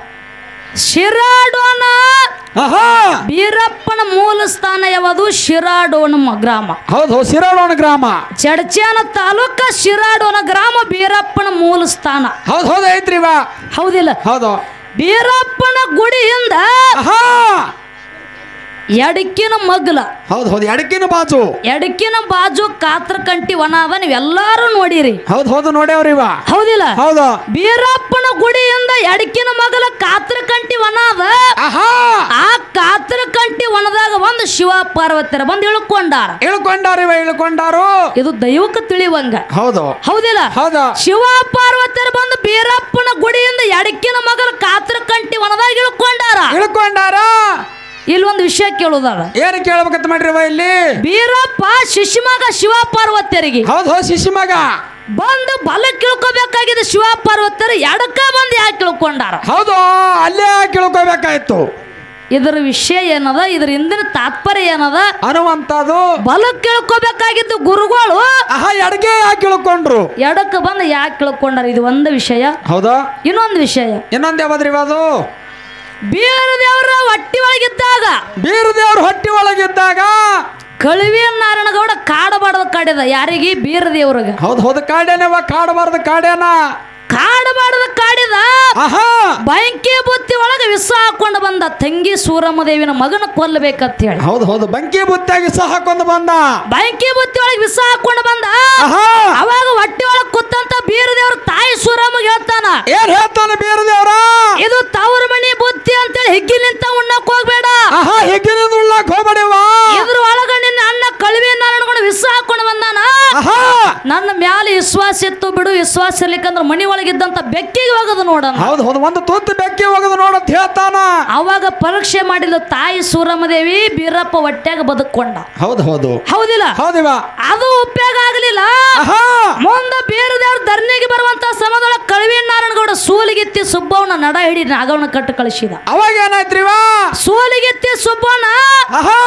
ಶಿರಾಡೋಣ ಆಹಾ ಬೀರಪ್ಪನ ಮೂಲ ಸ್ಥಾನ ಯಾವುದು ಶಿರಾಡೋಣ ಮ- ಗ್ರಾಮ ಹೌದು ಹೌದು ಸಿರೋಣ ಗ್ರಾಮ ಚಡಚಾನ ತಾಲೂಕ ಶಿರಾಡೋಣ ಗ್ರಾಮ ಬೀರಪ್ಪನ ಮೂಲ ಸ್ಥಾನ ಹೌದು ಹೌದು ಐತ್ರಿವ ಹೌದಿಲ್ಲ ಹೌದು ಬೀರಪ್ಪನ ಗುಡಿಯಿಂದ ಆಹಾ ಎಡಕ್ಕಿನ ಮಗ್ಲ ಹೌದು ಹೌದು ಎಡಕಿನ ಬಾಜು ಎಡಕ್ಕಿನ ಬಾಜು ಕಾತ್ರ ಕಂಟಿ ವನ ಅದ ನೀವೆಲ್ಲಾರು ನೋಡಿರಿ ಹೌದು ಹೌದು ನೋಡ್ಯಾವ್ರಿವ ಹೌದಿಲ್ಲ ಹೌದು ಬೀರಪ್ಪನ ಗುಡಿಯಿಂದ ಎಡಕ್ಕಿನ ಮಗಲ ಕಾತ್ರ ಕಂಟಿ ವನ ಅದ ಆಹಾ ಆ ಕಾತ್ರ ಕಂಟಿ ವನದಾಗ ಒಂದು ಶಿವ ಪಾರ್ವತಿಯರ ಬಂದು ಇಳ್ಕೊಂಡಾರ ಇಳ್ಕೊಂಡಾರಿವ ಇಳ್ಕೊಂಡಾರು ಇದು ದೈವಕ್ಕೆ ತಿಳಿವಂಗ ಹೌದು ಹೌದಿಲ್ಲ ಹೌದು ಶಿವ ಪಾರ್ವತಿಯರು ಬಂದು ಬೀರಪ್ಪನ ಗುಡಿಯಿಂದ ಎಡಕ್ಕಿನ ಮಗಲ ಕಾತ್ರ ಕಂಟಿ ವನದಾಗ ಇಳ್ಕೊಂಡಾರ ಇಳ್ಕೊಂಡಾರ ಇಲ್ಲಿ ಒಂದು ವಿಷಯ ಕೇಳುದಾದ ಏನು ಕೇಳ್ಬೇಕಂತ ಮಾಡ್ರಿವ ಇಲ್ಲಿ ಬೀರಪ್ಪ ಶಿಶುಮಗ ಶಿವ ಪಾರ್ವತಿಯರಿಗೆ ಹೌದು ಹೌದು ಶಿಶಿ ಮಗ ಬಂದು ಬಲಕ್ಕೆ ಇಳ್ಕೋಬೇಕಾಗಿದೆ ಶಿವ ಪಾರ್ವತಿಯರು ಎಡಕ್ಕ ಬಂದು ಯಾಕೆ ಇಳ್ಕೊಂಡಾರ ಹೌದು ಅಲ್ಲೇ ಕೇಳ್ಕೋಬೇಕಾಯ್ತು ಇದರ ವಿಷಯ ಏನದ ಇದ್ರ ಹಿಂದಿನ ತಾತ್ಪರ್ಯ ಏನದ ಅನ್ನುವಂಥದ್ದು ಬಲಕ್ಕೆ ಇಳ್ಕೋಬೇಕಾಗಿದ್ದು ಗುರುಗಳು ಆಹಾ ಎಡಗೆ ಯಾಕೆ ಇಳ್ಕೊಂಡ್ರು ಎಡಕ್ಕೆ ಬಂದು ಯಾಕೆ ಇಳ್ಕೊಂಡಾರ ಇದು ಒಂದು ವಿಷಯ ಹೌದಾ ಇನ್ನೊಂದು ವಿಷಯ ಇನ್ನೊಂದು ಯಾವ್ದ್ರಿ ಅದು ಬೀರ ದೇವರ ಹೊಟ್ಟಿ ಒಳಗಿದ್ದಾಗ ಬೀರು ದೇವ್ರ ಹೊಟ್ಟಿ ಒಳಗಿದ್ದಾಗ ಕಳುವಿ ನಾರಾಯಣಗೌಡ ಕಾಡಬಾರ್ದ ಕಾಡಿದ ಯಾರಿಗೆ ಬೀರ ದೇವ್ರಿಗೆ ಹೌದು ಹೌದು ಕಾಡೇನವ ಕಾಡಬಾರ್ದು ಕಾಡೇನ ಕಾಡಬಾರ್ದ ಕಾಡಿದ ಆಹಾ ಬೆಂಕಿ ಬುತ್ತಿ ಒಳಗೆ ವಿಷ ಹಾಕೊಂಡು ಬಂದ ತಂಗಿ ಸೂರಮ್ಮ ದೇವಿನ ಮಗನ ಕೊಲ್ಲಬೇಕಂತ ಹೇಳಿ ಹೌದು ಹೌದು ಬಂಕಿ ಬುತ್ತಾಗಿ ಸಹ ಹಾಕೊಂಡ್ ಬಂದ ಬೆಂಕಿ ಬುತ್ತಿ ಒಳಗೆ ವಿಷ ಹಾಕೊಂಡು ಬಂದ ಆಹಾ ಅವಾಗ ಹೊಟ್ಟಿ ಒಳಗೆ ಕೂತಂತ ಬೀರ ದೇವ್ರ ತಾಯಿ ಸೂರಮ್ಮಗೆ ಹೇಳ್ತಾನ ಏನ್ ಹೇಳ್ತಾನೆ ಬೀರು ದೇವ್ರ ಇದು ತವರ ಮನಿ ಬುತ್ತಿ ಅಂತೇಳಿ ಹಿಗ್ಗಿಲಿಂತ ಉಣ್ಣಕ್ ಹೋಗ್ಬೇಡ ಆಹಾ ಹೆಗ್ಗಿನಿಂದ ಉಳ್ಳಾಕ್ ಹೋಗ್ಬೇಡಿವ ಇದ್ರ ಒಳಗ ನಿನ್ನ ಅಣ್ಣ ಕಳುವಿ ನಾರಾಯಣಗಳು ವಿಷ ಹಾಕೊಂಡು ಬಂದಾನ ಆಹಾ ನನ್ನ ಮ್ಯಾಲೆ ವಿಶ್ವಾಸ ಇತ್ತು ಬಿಡು ವಿಶ್ವಾಸ ಇರ್ಲಿಕ್ಕಂದ್ರ ಮನಿ ಒಳಗಿದ್ದಂತ ಬೆಕ್ಕಿಗೆ ಹೋಗದು ನೋಡೋಣ ಹೌದು ಹೌದು ಒಂದು ತುತ್ತು ಬೆಕ್ಕಿ ಹೋಗದು ನೋಡಂತ ಹೇಳ್ತಾನ ಅವಾಗ ಪರೀಕ್ಷೆ ಮಾಡಿದ ತಾಯಿ ಸೂರಮ್ಮದೇವಿ ಬೀರಪ್ಪ ಹೊಟ್ಯಾಗ ಬದುಕೊಂಡ ಹೌದು ಹೌದು ಹೌದಿಲ್ಲ ಹೌದಿವ ಅದು ಉಪಯೋಗ ಆಗಲಿಲ್ಲ ಆಹಾ ಮುಂದ ಬೇರೆದವ್ರ ಧರಣಿಗೆ ಬರುವಂತ ಸಮಯದೊಳಗೆ ಕಳವಿ ನಾರಾಯಣಗೌಡ ಸೂಲಿಗೆತ್ತಿ ಸುಬ್ಬವನ ನಡ ಹಿಡಿ ನಾಗವನ ಕಟ್ಟು ಕಳಿಸಿದ ಅವಾಗ ಏನಾಯ್ತ್ರಿವ ಸೂಲಿಗೆತ್ತಿ ಸುಬ್ಬವನ ಆಹಾ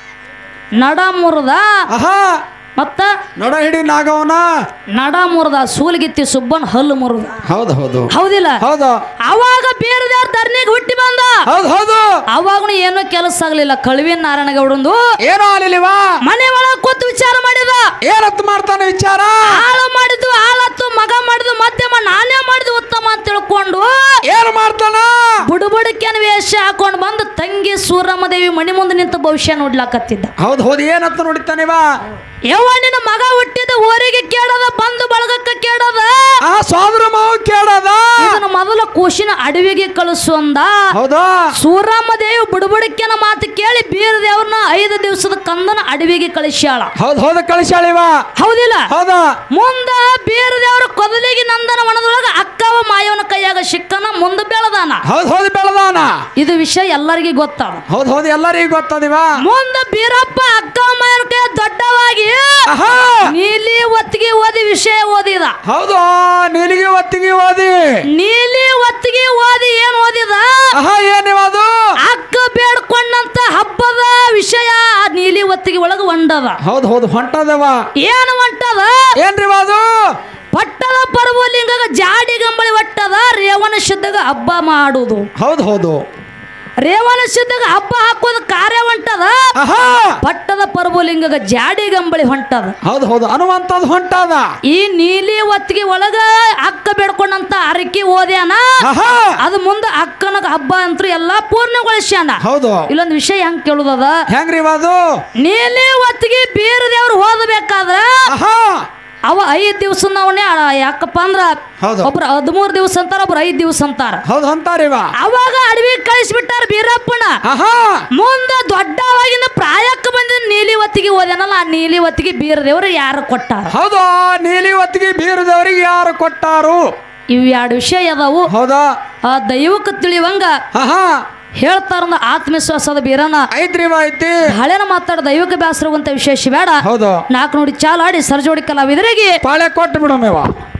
ನಡ ಮುರಿದ ಆಹಾ ಮತ್ತ ನಡ ಹಿಡಿ ನಾಗವನ ನಡ ಮುರಿದ ಸೂಲಿಗೆತ್ತಿ ಸುಬ್ಬನ ಹಲ್ಲು ಮುರಿದ ಹೌದು ಹೌದು ಹೌದಿಲ್ಲ ಹೌದು ಅವಾಗ ಬೇರೆದವ್ರ ಧರಣಿಗೆ ಹುಟ್ಟಿ ಬಂದ ಹೌದು ಹೌದು ಅವಾಗನು ಏನೂ ಕೆಲಸ ಆಗ್ಲಿಲ್ಲ ಕಳವಿ ನಾರಾಯಣಗೌಡಂದು ಏನೋ ಆಲಿಲಿವಾ ಮನೆ ಒಳಗೆ ಕೂತು ವಿಚಾರ ಮಾಡಿದ ಏನತ್ ಮಾಡ್ತಾನೆ ವಿಚಾರ ಹಾಳು ಮಾಡಿದ್ದು ಹಾಳತ್ತು ಮಗ ಮಾಡಿದ್ದು ಮಧ್ಯಮ ನಾನೇ ಮಾಡಿದ್ದು ಉತ್ತಮ ಅಂತ ತಿಳ್ಕೊಂಡು ಏನು ಮಾಡ್ತಾನ ಬುಡುಬುಡಕ್ಯನ ವೇಷ ಹಾಕೊಂಡು ಬಂದು ತಂಗಿ ಸೂರಮ್ಮ ದೇವಿ ಮಣಿ ಮುಂದೆ ನಿಂತು ಭವಿಷ್ಯ ನೋಡ್ಲಾಕತ್ತಿದ್ದ ಹೌದು ಹೌದು ಏನತ್ತ ನೋಡಿತಾನಿವ ಯವ್ವ ನಿನ್ನ ಮಗ ಹುಟ್ಟಿದ ಊರಿಗೆ ಕೇಳದ ಬಂದು ಬಳಗಕ್ಕೆ ಕೇಳದ ಆ ಸೋದರ ಮಾವು ಕೇಳದ ಇದನ್ನ ಮೊದಲ ಕೂಸಿನ ಅಡವಿಗೆ ಕಳಿಸು ಅಂದ ಹೌದು ಸೂರಮ್ಮ ದೇವಿ ಬುಡುಬುಡಕ್ಯನ ಮಾತು ಕೇಳಿ ಬೀರ ದೇವ್ರನ್ನ ಐದು ದಿವಸದ ಕಂದನ ಅಡವಿಗೆ ಕಳಿಸ್ಯಾಳ ಹೌದು ಹೌದು ಕಳಿಸಾಳಿವ ಹೌದಿಲ್ಲ ಹೌದ ಮುಂದ ಬೀರ ದೇವರ ಕೊದಲಿಗೆ ನಂದನ ವನದೊಳಗ ಅಕ್ಕವ ಮಾಯವನ ಕೈಯಾಗ ಸಿಕ್ಕನ ಮುಂದೆ ಬೆಳದಾನ ಹೌದು ಹೌದು ಬೆಳದಾನ ಇದು ವಿಷಯ ಎಲ್ಲರಿಗೂ ಗೊತ್ತಾವ ಹೌದು ಹೌದು ಎಲ್ಲರಿಗೂ ಗೊತ್ತದಿವ ಮುಂದ ಬೀರಪ್ಪ ಅಕ್ಕ ಮಾಯನ ಕೈ ದೊಡ್ಡವಾಗಿ ಆಹಾ ನೀಲಿ ಒತ್ತಿಗೆ ಓದಿ ವಿಷಯ ಓದಿದ ಹೌದು ನೀಲಿಗೆ ಒತ್ತಿಗೆ ಓದಿ ನೀಲಿ ಒತ್ತಿಗೆ ಓದಿ ಏನ್ ಓದಿದ ಆಹಾ ಏನಿವ ಅದು ಅಕ್ಕ ಬೇಡ್ಕೊಂಡಂತ ಹಬ್ಬದ ವಿಷಯ ಆ ನೀಲಿ ಒತ್ತಿಗೆ ಒಳಗ ಒಂಡದ ಹೌದು ಹೌದು ಹೊಂಟದವ ಏನು ಹೊಂಟದ ಏನ್ರಿವ ಅದು ಪಟ್ಟದ ಪರ್ವಲಿಂಗಗ ಜಾಡಿ ಗಂಬಳಿ ಒಟ್ಟದ ರೇವಣ ಸಿದ್ಧಗ ಹಬ್ಬ ಮಾಡುವುದು ಹೌದು ಹೌದು ರೇವಣ ಸಿದ್ಧಗ ಹಬ್ಬ ಹಾಕೋದು ಕಾರ್ಯ ಹೊಂಟದ ಆಹಾ ಪಟ್ಟದ ಪರ್ವಲಿಂಗಗ ಜಾಡಿ ಗಂಬಳಿ ಹೊಂಟದ ಹೌದು ಹೌದು ಅನ್ನುವಂಥದ್ದು ಹೊಂಟಾದ ಈ ನೀಲಿ ಹೊತ್ತಿಗೆ ಒಳಗ ಅಕ್ಕ ಬೇಡ್ಕೊಂಡಂತ ಅರಕಿ ಓದ್ಯಾನ ಆಹಾ ಅದು ಮುಂದೆ ಅಕ್ಕನ ಹಬ್ಬ ಅಂತೂ ಎಲ್ಲಾ ಪೂರ್ಣಗೊಳಿಸ್ಯಾನ ಹೌದು ಇಲ್ಲೊಂದು ವಿಷಯ ಹೆಂಗ್ ಕೇಳುದದ ಹೆಂಗ್ರಿ ಇವ ಅದು ನೀಲಿ ಹೊತ್ತಿಗೆ ಬೀರ ದೇವ್ರು ಹೋದಬೇಕಾದ್ರ ಆಹಾ ಅವ ಐದ್ ದಿವಸ ಅವನೇ ಯಾಕಪ್ಪ ಅಂದ್ರ ಹೌದು. ಒಬ್ರು ಹದಿಮೂರ್ ದಿವಸ ಅಂತಾರ ಒಬ್ರು ಐದ್ ದಿವಸ ಅಂತಾರ ಹೌದು ಅಂತಾರಿವ ಅವಾಗ ಅಡವಿ ಕಳಿಸ್ಬಿಟ್ಟಾರ ಬೀರಪ್ಪನ ಆಹಾ ಮುಂದ ದೊಡ್ಡವಾಗಿನ ಪ್ರಾಯಕ್ಕೆ ಬಂದಿದ್ದ ನೀಲಿ ಹೊತ್ತಿಗೆ ಹೋದ್ಯಾನಲ್ಲ ಆ ನೀಲಿ ಹೊತ್ತಿಗೆ ಬೀರ ದೇವ್ರು ಯಾರು ಕೊಟ್ಟಾರ ಹೌದು ನೀಲಿ ಹೊತ್ತಿಗೆ ಬೀರದವರಿಗೆ ಯಾರು ಕೊಟ್ಟಾರು ಇವ್ ಎರಡು ವಿಷಯ ಅದಾವು ಹೌದಾ ಆ ದೈವಕ್ಕೆ ತಿಳಿವಂಗ ಆಹಾ ಹೇಳ್ತಾರ ಆತ್ಮವಿಶ್ವಾಸದ ಬೀರನ ಐತ್ರಿ ಇವ ಐತಿ ಹಳೆನ ಮಾತಾಡ ದೈವಕ್ಕೆ ಬೇಸರವಂತ ವಿಶೇಷ ಬೇಡ ಹೌದು ನಾಲ್ಕು ನೋಡಿ ಚಾಲಾಡಿ ಸರ್ಜೋಡಿ ಕಲಾವಿದರಿಗೆ ಪಾಳೆ ಕೊಟ್ಟು ಬಿಡಮೇವ